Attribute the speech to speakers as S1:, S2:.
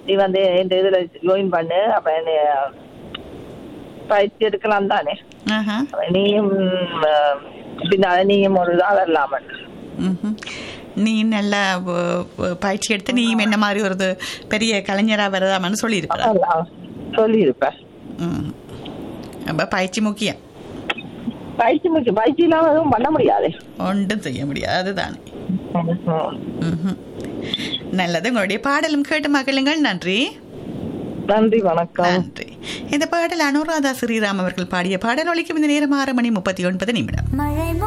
S1: நீ வந்து இந்த இதுல ஜாயின் பண்ணு அப்ப என்னைய பயிற்சி எடுக்கலாம் தானே
S2: ஆஹா
S1: அப்ப நீயும் அஹ், பின்னால நீயும் ஒரு இதா வரலாமன்
S2: ம்ஹும். நீ நல்லா வ- வ- பயிற்சி எடுத்து நீயும் என்ன மாதிரி ஒரு இது பெரிய கலைஞரா வரதாமன்னு சொல்லியிருப்பா
S1: சொல்லியிருப்பேன்
S2: ம் அப்ப பயிற்சி முக்கியம்
S1: பயிற்சி முக்கியம் பயிற்சி இல்லாம எதுவும் பண்ண முடியாது
S2: ஒன்றும் செய்ய முடியாது அதுதானே ம்ஹும். நல்லது உங்களுடைய பாடலும் கேட்டு மகிழுங்கள் நன்றி
S1: நன்றி வணக்கம்
S2: நன்றி இந்த பாடல் அனுராதா ஸ்ரீராம் அவர்கள் பாடிய பாடல் ஒலிக்கும் இந்த நேரம் ஆறு மணி முப்பத்தி ஒன்பது நிமிடம்
S3: மழை